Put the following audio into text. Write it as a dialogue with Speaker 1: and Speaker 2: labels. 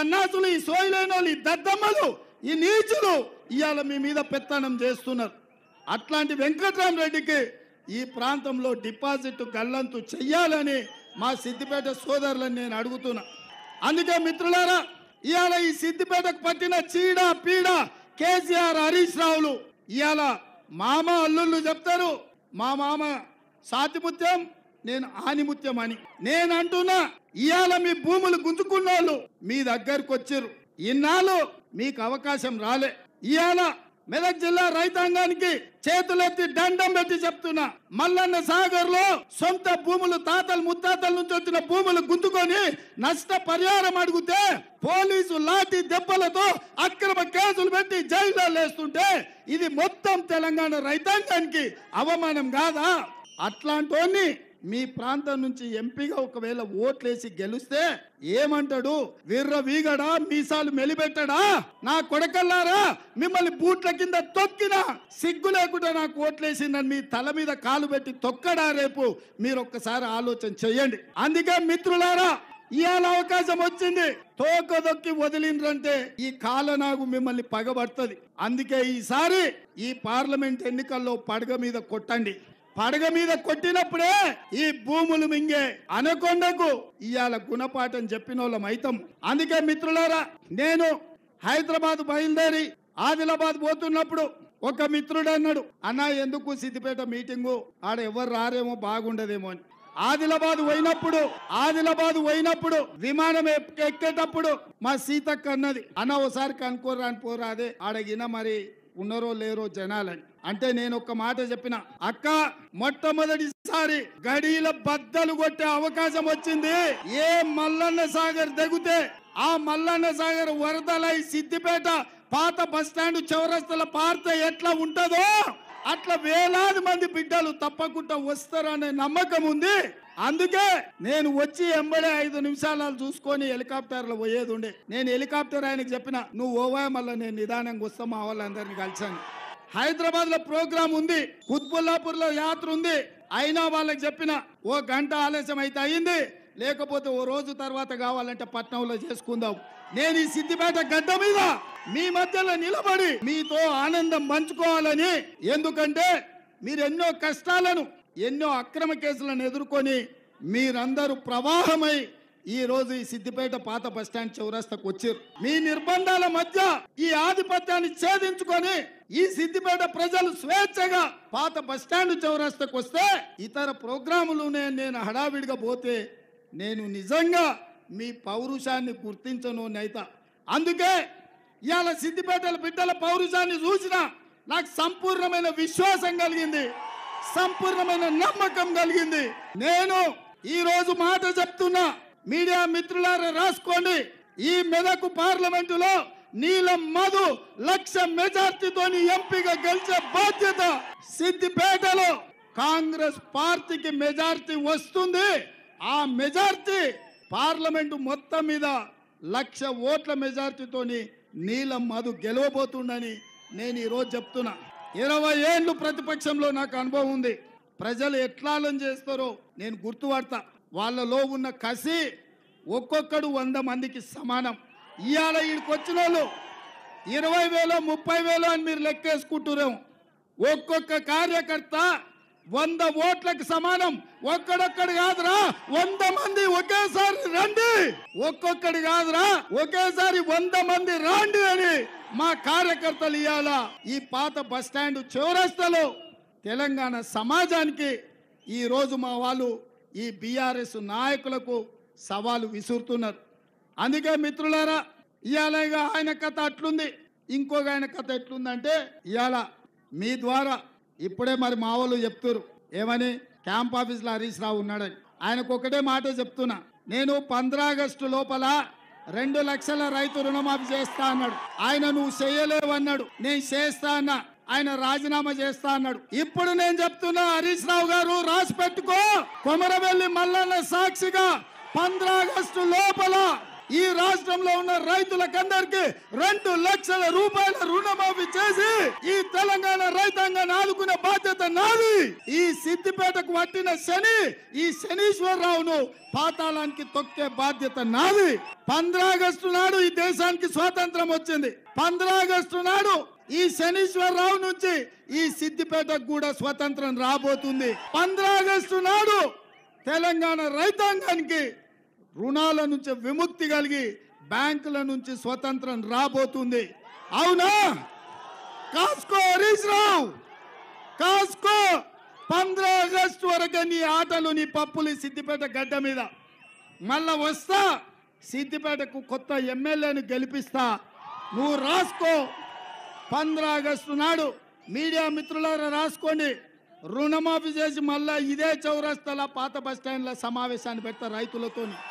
Speaker 1: సన్నాసులు ఈ సోయిలేని వాళ్ళు ఈ దద్దమ్మలు ఈ నీచులు ఇవాళ మీ మీద పెత్తనం చేస్తున్నారు అట్లాంటి వెంకట్రామరెడ్డికి ఈ ప్రాంతంలో డిపాజిట్ గల్లంతు చెయ్యాలని మా సిద్దిపేట సోదరులను నేను అడుగుతున్నా అందుకే మిత్రులారా ఇవాళ ఈ సిద్దిపేటకు పట్టిన చీడ పీడ కేసీఆర్ హరీష్ రావులు ఇవాళ మామ అల్లుళ్ళు చెప్తారు మా మామ సాతిముత్యం నేను ఆనిముత్యం అని నేను అంటున్నా ఇవాళ మీ భూములు గుంజుకున్న వాళ్ళు మీ దగ్గరకు వచ్చారు ఇన్నాళ్ళు మీకు అవకాశం రాలే ఇవాళ మెదక్ జిల్లా రైతాంగానికి చేతులెత్తి దండం పెట్టి చెప్తున్నా మల్లన్న సాగర్ లో సొంత భూములు తాతలు ముత్తాతల నుంచి వచ్చిన భూములు గుంతుకొని నష్ట పరిహారం అడిగితే పోలీసు లాఠీ దెబ్బలతో అక్రమ కేసులు పెట్టి జైల్లో లేస్తుంటే ఇది మొత్తం తెలంగాణ రైతాంగానికి అవమానం కాదా అట్లాంటోని మీ ప్రాంతం నుంచి ఎంపీగా ఒకవేళ ఓట్లేసి గెలిస్తే ఏమంటాడు వీర్ర వీగడా మీసాలు మెలిపెట్టడా నా కొడకల్లారా మిమ్మల్ని బూట్ల కింద తొక్కినా సిగ్గు లేకుండా నాకు ఓట్లేసిందని మీ తల మీద కాలు పెట్టి తొక్కడా రేపు మీరు ఒక్కసారి ఆలోచన చెయ్యండి అందుకే మిత్రులారా ఇవాళ అవకాశం వచ్చింది తోక దొక్కి వదిలిండ్రంటే ఈ కాలనాగు మిమ్మల్ని పగబడుతుంది అందుకే ఈసారి ఈ పార్లమెంట్ ఎన్నికల్లో పడగ మీద కొట్టండి పడగ మీద కొట్టినప్పుడే ఈ భూములు మింగే అనకొండకు ఇవాళ గుణపాఠం చెప్పిన వాళ్ళం అయితాం అందుకే మిత్రులారా నేను హైదరాబాద్ బయలుదేరి ఆదిలాబాద్ పోతున్నప్పుడు ఒక మిత్రుడు అన్నాడు అన్న ఎందుకు సిద్దిపేట మీటింగు ఆడ ఎవరు రారేమో బాగుండదేమో అని ఆదిలాబాద్ పోయినప్పుడు ఆదిలాబాద్ పోయినప్పుడు విమానం ఎక్- ఎక్కేటప్పుడు మా సీతక్క అన్నది అన్న ఓసారి కనుక్కోరా అని పోరాదే ఆడగిన మరి ఉన్నారో లేరో జనాలని అంటే నేను ఒక మాట చెప్పిన అక్క మొట్టమొదటిసారి గడీల బద్దలు కొట్టే అవకాశం వచ్చింది ఏ మల్లన్న సాగర్ దిగుతే ఆ మల్లన్న సాగర్ వరదలై సిద్దిపేట పాత బస్టాండ్ చౌరస్తల పారితే ఎట్లా ఉంటదో అట్లా వేలాది మంది బిడ్డలు తప్పకుండా వస్తారనే నమ్మకం ఉంది అందుకే నేను వచ్చి ఎంబడే ఐదు నిమిషాలు చూసుకొని హెలికాప్టర్లో పోయేది ఉండే నేను హెలికాప్టర్ ఆయనకి చెప్పిన నువ్వు ఓవా మళ్ళీ నేను నిదానంగా వస్తా మా వాళ్ళందరినీ కలిసాను హైదరాబాద్ లో ప్రోగ్రామ్ ఉంది కుత్బుల్లాపూర్ లో యాత్ర ఉంది అయినా వాళ్ళకి చెప్పిన ఓ గంట ఆలస్యం అయితే అయింది లేకపోతే ఓ రోజు తర్వాత కావాలంటే పట్నంలో చేసుకుందాం నేను ఈ సిద్దిపేట గడ్డ మీద మీ మధ్యలో నిలబడి మీతో ఆనందం పంచుకోవాలని ఎందుకంటే మీరు ఎన్నో కష్టాలను ఎన్నో అక్రమ కేసులను ఎదుర్కొని మీరందరూ ప్రవాహమై ఈ రోజు ఈ సిద్దిపేట పాత బస్టాండ్ చౌరస్తాకు వచ్చారు మీ నిర్బంధాల మధ్య ఈ ఆధిపత్యాన్ని ఛేదించుకొని ఈ సిద్దిపేట ప్రజలు స్వేచ్ఛగా పాత బస్టాండ్ చౌరస్తాకు వస్తే ఇతర ప్రోగ్రాములు నేను నేను హడావిడిగా పోతే నేను నిజంగా మీ పౌరుషాన్ని గుర్తించను నైతా అందుకే ఇవాళ సిద్దిపేటల బిడ్డల పౌరుషాన్ని చూసిన నాకు సంపూర్ణమైన విశ్వాసం కలిగింది సంపూర్ణమైన నమ్మకం కలిగింది నేను ఈ రోజు మాట చెప్తున్నా మీడియా మిత్రులారా రాసుకోండి ఈ మెదకు పార్లమెంటులో నీలం మధు లక్ష మెజార్టీతోని ఎంపీగా గెలిచే బాధ్యత సిద్దిపేటలో కాంగ్రెస్ పార్టీకి మెజార్టీ వస్తుంది ఆ మెజార్టీ పార్లమెంటు మొత్తం మీద లక్ష ఓట్ల మెజార్టీతోని నీలం మధు గెలవబోతుండని నేను ఈరోజు చెప్తున్నా ఇరవై ఏళ్ళు ప్రతిపక్షంలో నాకు అనుభవం ఉంది ప్రజలు ఎట్లా ఆలోచన చేస్తారో నేను గుర్తుపడతా వాళ్ళలో ఉన్న కసి ఒక్కొక్కడు వంద మందికి సమానం ఇవాళ ఈడికి వచ్చిన వాళ్ళు ఇరవై వేలు ముప్పై వేలు అని మీరు లెక్కేసుకుంటున్నాం ఒక్కొక్క కార్యకర్త వంద ఓట్లకు సమానం ఒక్కడొక్కడు కాదురా వంద మంది ఒకేసారి రండి ఒక్కొక్కడు కాదురా ఒకేసారి వంద మంది రండి అని మా కార్యకర్తలు ఇవాళ ఈ పాత బస్టాండ్ చౌరస్తలో తెలంగాణ సమాజానికి ఈ రోజు మా వాళ్ళు ఈ బీఆర్ఎస్ నాయకులకు సవాలు విసురుతున్నారు అందుకే మిత్రులారా ఇవాళ ఇక ఆయన కథ అట్లుంది ఇంకొక ఆయన కథ ఎట్లుందంటే ఇవాళ మీ ద్వారా ఇప్పుడే మరి మా వాళ్ళు చెప్తున్నారు ఏమని క్యాంప్ ఆఫీస్లో హరీష్ రావు ఉన్నాడని ఆయనకు ఒకటే మాట చెప్తున్నా నేను పంద్రా ఆగస్టు లోపల రెండు లక్షల రైతు రుణమాఫీ చేస్తా అన్నాడు ఆయన నువ్వు చేయలేవు అన్నాడు నేను చేస్తా అన్నా ఆయన రాజీనామా చేస్తా అన్నాడు ఇప్పుడు నేను చెప్తున్నా హరీష్ రావు గారు రాసి పెట్టుకో కొమరవెల్లి మల్లన్న సాక్షిగా పంద్రా ఆగస్టు లోపల ఈ రాష్ట్రంలో ఉన్న రైతులకందరికి రెండు లక్షల రూపాయల రుణమాఫీ చేసి ఈ తెలంగాణ రైతాంగ రైతాంగాన్ని ఆదుకునే బాధ్యత నాది ఈ సిద్దిపేటకు పట్టిన శని ఈ శనీశ్వరరావును పాతాళానికి తొక్కే బాధ్యత నాది పంద్రా ఆగస్టు నాడు ఈ దేశానికి స్వాతంత్రం వచ్చింది పంద్రా ఆగస్టు నాడు ఈ శనీశ్వరరావు నుంచి ఈ సిద్దిపేటకు కూడా స్వతంత్రం రాబోతుంది పంద్రా ఆగస్టు నాడు తెలంగాణ రైతాంగానికి రుణాల నుంచి విముక్తి కలిగి బ్యాంకుల నుంచి స్వతంత్రం రాబోతుంది అవునా కాసుకో హరీష్ రావు కాసుకో పంద్రా ఆగస్టు వరకు నీ ఆటలు నీ పప్పులు ఈ సిద్దిపేట గడ్డ మీద మళ్ళా వస్తా సిద్దిపేటకు కొత్త ఎమ్మెల్యేను గెలిపిస్తా నువ్వు రాసుకో పంద్రా ఆగస్టు నాడు మీడియా మిత్రులారా రాసుకోండి రుణమాఫీ చేసి మళ్ళా ఇదే చౌరస్తల పాత బస్ స్టాండ్ల సమావేశాన్ని పెడతా రైతులతోని